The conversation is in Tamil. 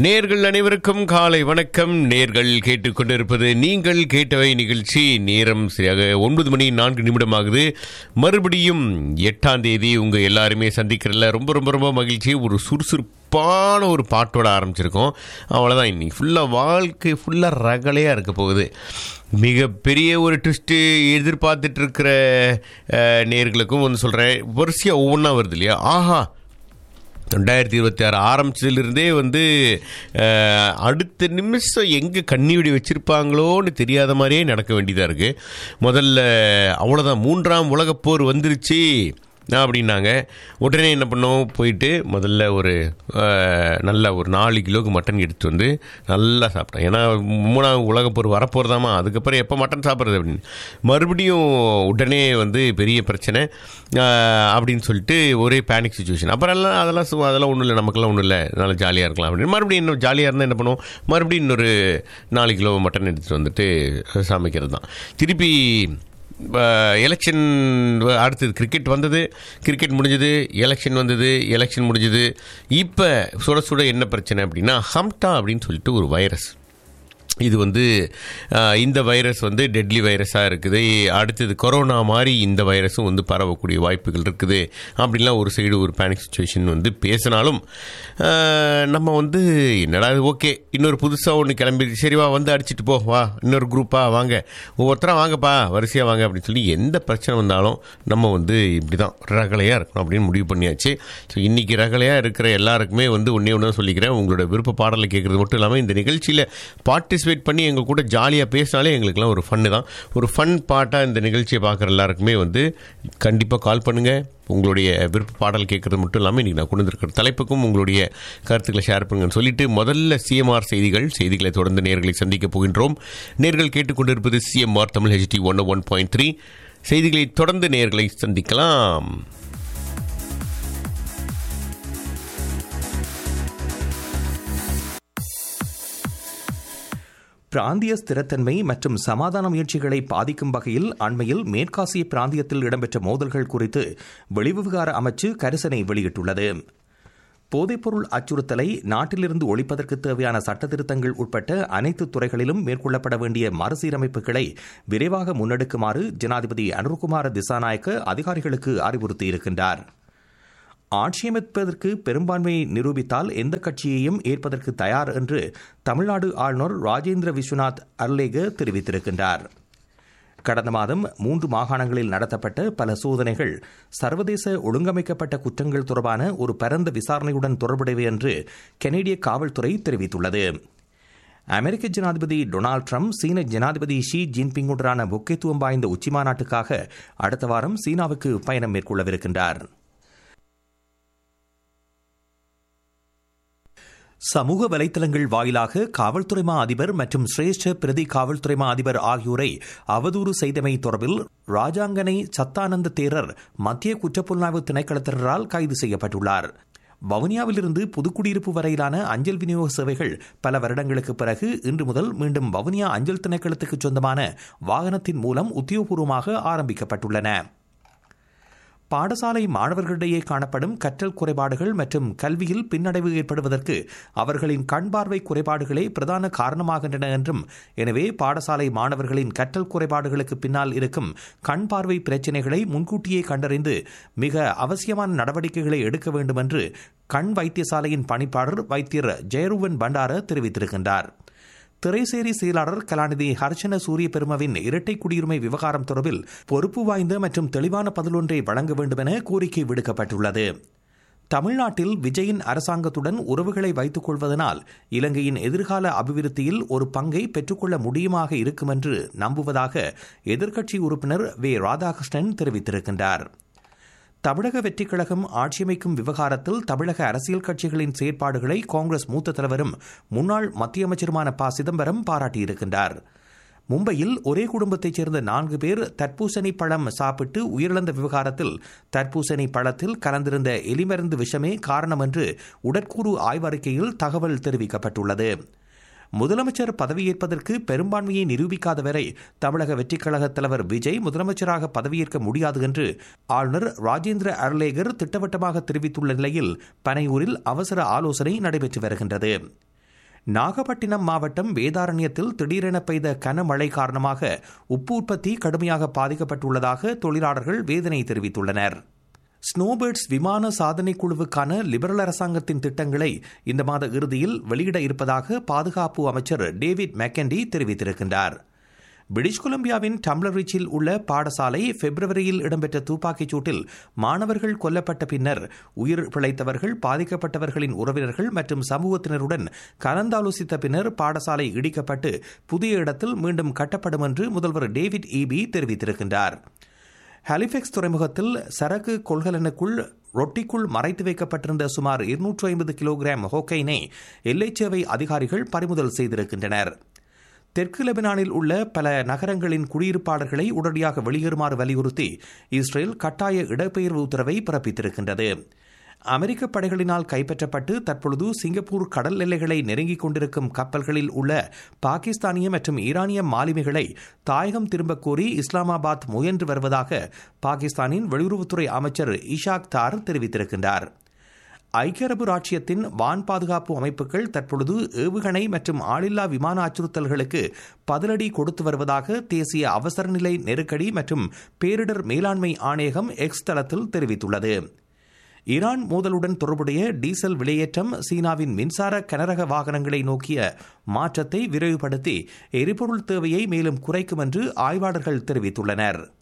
நேர்கள் அனைவருக்கும் காலை வணக்கம் நேர்கள் கேட்டுக்கொண்டிருப்பது நீங்கள் கேட்டவை நிகழ்ச்சி நேரம் சரியாக ஒன்பது மணி நான்கு நிமிடம் ஆகுது மறுபடியும் எட்டாம் தேதி உங்க எல்லாருமே சந்திக்கிறதுல ரொம்ப ரொம்ப ரொம்ப மகிழ்ச்சி ஒரு சுறுசுறுப்பான ஒரு பாட்டோட ஆரம்பிச்சிருக்கோம் அவ்வளோதான் இன்னைக்கு ஃபுல்லாக வாழ்க்கை ஃபுல்லாக ரகலையாக இருக்க போகுது மிகப்பெரிய ஒரு ட்விஸ்ட்டு எதிர்பார்த்துட்டு இருக்கிற அஹ், நேர்களுக்கும் வந்து சொல்கிறேன் வரிசையாக ஒவ்வொன்றா வருது இல்லையா ஆஹா ரெண்டாயிரத்தி இருபத்தி ஆறு ஆரம்பிச்சதுலேருந்தே வந்து அஹ், அடுத்த நிமிஷம் எங்கே கண்ணி வெடி வச்சுருப்பாங்களோன்னு தெரியாத மாதிரியே நடக்க வேண்டியதாக இருக்குது முதல்ல அவ்வளோதான் மூன்றாம் உலகப் போர் வந்துருச்சு அப்படின்னாங்க உடனே என்ன பண்ணோம் போயிட்டு முதல்ல ஒரு அஹ், நல்ல ஒரு நாலு கிலோக்கு மட்டன் எடுத்துட்டு வந்து நல்லா சாப்பிட்டேன் ஏன்னா மூணாவது உலகப் போர் வரப்போகிறதாமா அதுக்கப்புறம் எப்போ மட்டன் சாப்பிட்றது அப்படின்னு மறுபடியும் உடனே வந்து பெரிய பிரச்சனை அஹ், அப்படின்னு சொல்லிட்டு ஒரே பேனிக் சுச்சுவேஷன் அப்புறம் எல்லாம் அதெல்லாம் சு- அதெல்லாம் ஒன்றும் இல்லை நமக்கெல்லாம் ஒன்றும் இல்லை நல்லா ஜாலியாக இருக்கலாம் அப்படின்னு மறுபடியும் இன்னும் ஜாலியாக இருந்தால் என்ன பண்ணுவோம் மறுபடியும் இன்னொரு நாலு கிலோ மட்டன் எடுத்துகிட்டு வந்துட்டு சமைக்கிறது தான் திருப்பி எலெக்ஷன் அடுத்தது கிரிக்கெட் வந்தது கிரிக்கெட் முடிஞ்சது எலெக்ஷன் வந்தது எலெக்ஷன் முடிஞ்சது இப்போ சுட சுட என்ன பிரச்சனை அப்படின்னா ஹம்டா அப்படின்னு சொல்லிட்டு ஒரு வைரஸ் இது வந்து அஹ், இந்த வைரஸ் வந்து டெட்லி வைரஸாக இருக்குது அடுத்தது கொரோனா மாதிரி இந்த வைரஸும் வந்து பரவக்கூடிய வாய்ப்புகள் இருக்குது அப்படின்லாம் ஒரு சைடு ஒரு பேனிக் சுச்சுவேஷன் வந்து பேசினாலும் அஹ், நம்ம வந்து என்னடா இது ஓகே இன்னொரு புதுசாக ஒன்று கிளம்பி சரி வா வந்து அடிச்சிட்டு போ வா இன்னொரு குரூப்பா வாங்க ஒவ்வொருத்தரா வாங்கப்பா வரிசையாக வாங்க அப்படின்னு சொல்லி எந்த பிரச்சனை வந்தாலும் நம்ம வந்து இப்படி தான் ரகலையாக இருக்கணும் அப்படின்னு முடிவு பண்ணியாச்சு ஸோ இன்றைக்கி ரகலையாக இருக்கிற எல்லாருக்குமே வந்து ஒன்றே ஒன்று சொல்லிக்கிறேன் உங்களோட விருப்ப பாடலை கேட்குறது மட்டும் இல்லாமல் இந்த நிகழ்ச்சியில் பார்ட்டிசிபேட் பண்ணி எங்கள் கூட ஜாலியாக பேசினாலே எங்களுக்குலாம் ஒரு ஃபன்னு தான் ஒரு ஃபன் பாட்டாக இந்த நிகழ்ச்சியை பார்க்குற எல்லாருக்குமே வந்து கண்டிப்பாக கால் பண்ணுங்கள் உங்களுடைய விருப்ப பாடல் கேட்குறது மட்டும் இல்லாமல் இன்றைக்கி நான் கொண்டு வந்திருக்கிற தலைப்புக்கும் உங்களுடைய கருத்துக்களை ஷேர் பண்ணுங்கன்னு சொல்லிட்டு முதல்ல சிஎம்ஆர் செய்திகள் செய்திகளை தொடர்ந்து நேர்களை சந்திக்க போகின்றோம் நேர்கள் கேட்டுக்கொண்டிருப்பது CMR Tamil HD one one point three செய்திகளை தொடர்ந்து நேர்களை சந்திக்கலாம் பிராந்திய ஸ்திரத்தன்மை மற்றும் சமாதான முயற்சிகளை பாதிக்கும் வகையில் அண்மையில் மேற்காசிய பிராந்தியத்தில் இடம்பெற்ற மோதல்கள் குறித்து வெளிவிவகார அமைச்சு கரிசனை வெளியிட்டுள்ளது போதைப்பொருள் அச்சுறுத்தலை நாட்டிலிருந்து ஒழிப்பதற்கு தேவையான சட்டத்திருத்தங்கள் உட்பட்ட அனைத்து துறைகளிலும் மேற்கொள்ளப்பட வேண்டிய மறுசீரமைப்புகளை விரைவாக முன்னெடுக்குமாறு ஜனாதிபதி அனுர்குமார திசாநாயக்க அதிகாரிகளுக்கு அறிவுறுத்தியிருக்கின்றார் ஆட்சியமைப்பதற்கு பெரும்பான்மையை நிரூபித்தால் எந்த கட்சியையும் ஏற்பதற்கு தயார் என்று தமிழ்நாடு ஆளுநர் ராஜேந்திர விஸ்வநாத் அர்லேக தெரிவித்திருக்கின்றார் கடந்த மாதம் மூன்று மாகாணங்களில் நடத்தப்பட்ட பல சோதனைகள் சர்வதேச ஒழுங்கமைக்கப்பட்ட குற்றங்கள் தொடர்பான ஒரு பரந்த விசாரணையுடன் தொடர்புடையவை என்று கெனடிய காவல்துறை தெரிவித்துள்ளது அமெரிக்க ஜனாதிபதி டொனால்டு ட்ரம்ப் சீன ஜனாதிபதி ஷி ஜின்பிங்குடனான முக்கியத்துவம் வாய்ந்த உச்சிமாநாட்டுக்காக அடுத்த வாரம் சீனாவுக்கு பயணம் மேற்கொள்ளவிருக்கின்றார் சமூக வலைதளங்கள் வாயிலாக காவல்துறை மா அதிபர் மற்றும் சிரேஷ்ட பிரதி காவல்துறை மா அதிபர் ஆகியோரை அவதூறு செய்தமை தொடர்பில் ராஜாங்கனை சத்தானந்த தேரர் மத்திய குற்றப்புலனாய்வு திணைக்களத்தினரால் கைது செய்யப்பட்டுள்ளார் வவுனியாவிலிருந்து புதுக்குடியிருப்பு வரையிலான அஞ்சல் விநியோக சேவைகள் பல வருடங்களுக்கு பிறகு இன்று முதல் மீண்டும் வவுனியா அஞ்சல் திணைக்களத்துக்கு சொந்தமான வாகனத்தின் மூலம் உத்தியோகபூர்வமாக ஆரம்பிக்கப்பட்டுள்ளன பாடசாலை மாணவர்களிடையே காணப்படும் கற்றல் குறைபாடுகள் மற்றும் கல்வியில் பின்னடைவு ஏற்படுவதற்கு அவர்களின் கண் பார்வை குறைபாடுகளே பிரதான காரணமாகின்றன என்றும் எனவே பாடசாலை மாணவர்களின் கற்றல் குறைபாடுகளுக்கு பின்னால் இருக்கும் கண் பார்வை பிரச்சினைகளை முன்கூட்டியே கண்டறிந்து மிக அவசியமான நடவடிக்கைகளை எடுக்க வேண்டும் என்று கண் வைத்தியசாலையின் பணிப்பாளர் வைத்தியர் ஜெயருவன் பண்டார தெரிவித்திருக்கின்றார் திரைசேரி செயலாளர் கலாநிதி ஹர்ஷன சூரிய பெருமவின் இரட்டை குடியுரிமை விவகாரம் தொடர்பில் பொறுப்பு வாய்ந்த மற்றும் தெளிவான பதிலொன்றை வழங்க வேண்டும் என கோரிக்கை விடுக்கப்பட்டுள்ளது தமிழ்நாட்டில் விஜயின் அரசாங்கத்துடன் உறவுகளை வைத்துக் கொள்வதனால் இலங்கையின் எதிர்கால அபிவிருத்தியில் ஒரு பங்கை பெற்றுக்கொள்ள முடியுமாக இருக்கும் என்று நம்புவதாக எதிர்க்கட்சி உறுப்பினர் வே ராதாகிருஷ்ணன் தெரிவித்திருக்கின்றார் தமிழக வெற்றிக் கழகம் ஆட்சியமைக்கும் விவகாரத்தில் தமிழக அரசியல் கட்சிகளின் செயற்பாடுகளை காங்கிரஸ் மூத்த தலைவரும் முன்னாள் மத்திய அமைச்சருமான ப சிதம்பரம் பாராட்டியிருக்கின்றார் மும்பையில் ஒரே குடும்பத்தைச் சேர்ந்த நான்கு பேர் தர்பூசணி பழம் சாப்பிட்டு உயிரிழந்த விவகாரத்தில் தர்பூசணி பழத்தில் கலந்திருந்த எலிமருந்து விஷமே காரணம் என்று உடற்கூறு ஆய்வறிக்கையில் தகவல் தெரிவிக்கப்பட்டுள்ளது முதலமைச்சர் பதவியேற்பதற்கு பெரும்பான்மையை நிரூபிக்காத வரை தமிழக வெற்றிக் கழக தலைவர் விஜய் முதலமைச்சராக பதவியேற்க முடியாது என்று ஆளுநர் ராஜேந்திர அர்லேகர் திட்டவட்டமாக தெரிவித்துள்ள நிலையில் பனையூரில் அவசர ஆலோசனை நடைபெற்று வருகின்றது நாகப்பட்டினம் மாவட்டம் வேதாரண்யத்தில் திடீரென பெய்த கனமழை காரணமாக உப்பு உற்பத்தி கடுமையாக பாதிக்கப்பட்டுள்ளதாக தொழிலாளர்கள் வேதனை தெரிவித்துள்ளனர் ஸ்னோபேர்ட்ஸ் விமான சாதனை குழுவுக்கான லிபரல் அரசாங்கத்தின் திட்டங்களை இந்த மாத இறுதியில் வெளியிட இருப்பதாக பாதுகாப்பு அமைச்சர் டேவிட் மெக்கண்டி தெரிவித்திருக்கின்றார் பிரிட்டிஷ் கொலம்பியாவின் டம்ளரிச்சில் உள்ள பாடசாலை பிப்ரவரியில் இடம்பெற்ற துப்பாக்கிச் சூட்டில் மாணவர்கள் கொல்லப்பட்ட பின்னர் உயிர் பிழைத்தவர்கள் பாதிக்கப்பட்டவர்களின் உறவினர்கள் மற்றும் சமூகத்தினருடன் கலந்தாலோசித்த பின்னர் பாடசாலை இடிக்கப்பட்டு புதிய இடத்தில் மீண்டும் கட்டப்படும் என்று முதல்வர் டேவிட் ஈபி தெரிவித்திருக்கின்றார் ஹாலிஃபெக்ஸ் துறைமுகத்தில் சரக்கு கொள்கலனுக்குள் ரொட்டிக்குள் மறைத்து வைக்கப்பட்டிருந்த சுமார் இருநூற்று ஐம்பது கிலோகிராம் ஹோக்கைனை எல்லைச்சேவை அதிகாரிகள் பறிமுதல் செய்திருக்கின்றனர் தெற்கு லெபனானில் உள்ள பல நகரங்களின் குடியிருப்பாளர்களை உடனடியாக வெளியேறுமாறு வலியுறுத்தி இஸ்ரேல் கட்டாய இடப்பெயர்வு உத்தரவை பிறப்பித்திருக்கின்றது அமெரிக்க படைகளினால் கைப்பற்றப்பட்டு தற்பொழுது சிங்கப்பூர் கடல் எல்லைகளை நெருங்கிக் கொண்டிருக்கும் கப்பல்களில் உள்ள பாகிஸ்தானிய மற்றும் ஈரானிய மாலுமிகளை தாயகம் திரும்பக் கோரி இஸ்லாமாபாத் முயன்று வருவதாக பாகிஸ்தானின் வெளியுறவுத்துறை அமைச்சர் இஷாக் தார் தெரிவித்திருக்கின்றார் ஐக்கிய அரபு ராச்சியத்தின் வான் பாதுகாப்பு அமைப்புகள் தற்பொழுது ஏவுகணை மற்றும் ஆளில்லா விமான அச்சுறுத்தல்களுக்கு பதிலடி கொடுத்து வருவதாக தேசிய அவசரநிலை நெருக்கடி மற்றும் பேரிடர் மேலாண்மை ஆணையகம் எக்ஸ் தளத்தில் தெரிவித்துள்ளது ஈரான் மோதலுடன் தொடர்புடைய டீசல் விலையேற்றம் சீனாவின் மின்சார கனரக வாகனங்களை நோக்கிய மாற்றத்தை விரைவுபடுத்தி எரிபொருள் தேவையை மேலும் குறைக்கும் என்று ஆய்வாளர்கள் தெரிவித்துள்ளனர்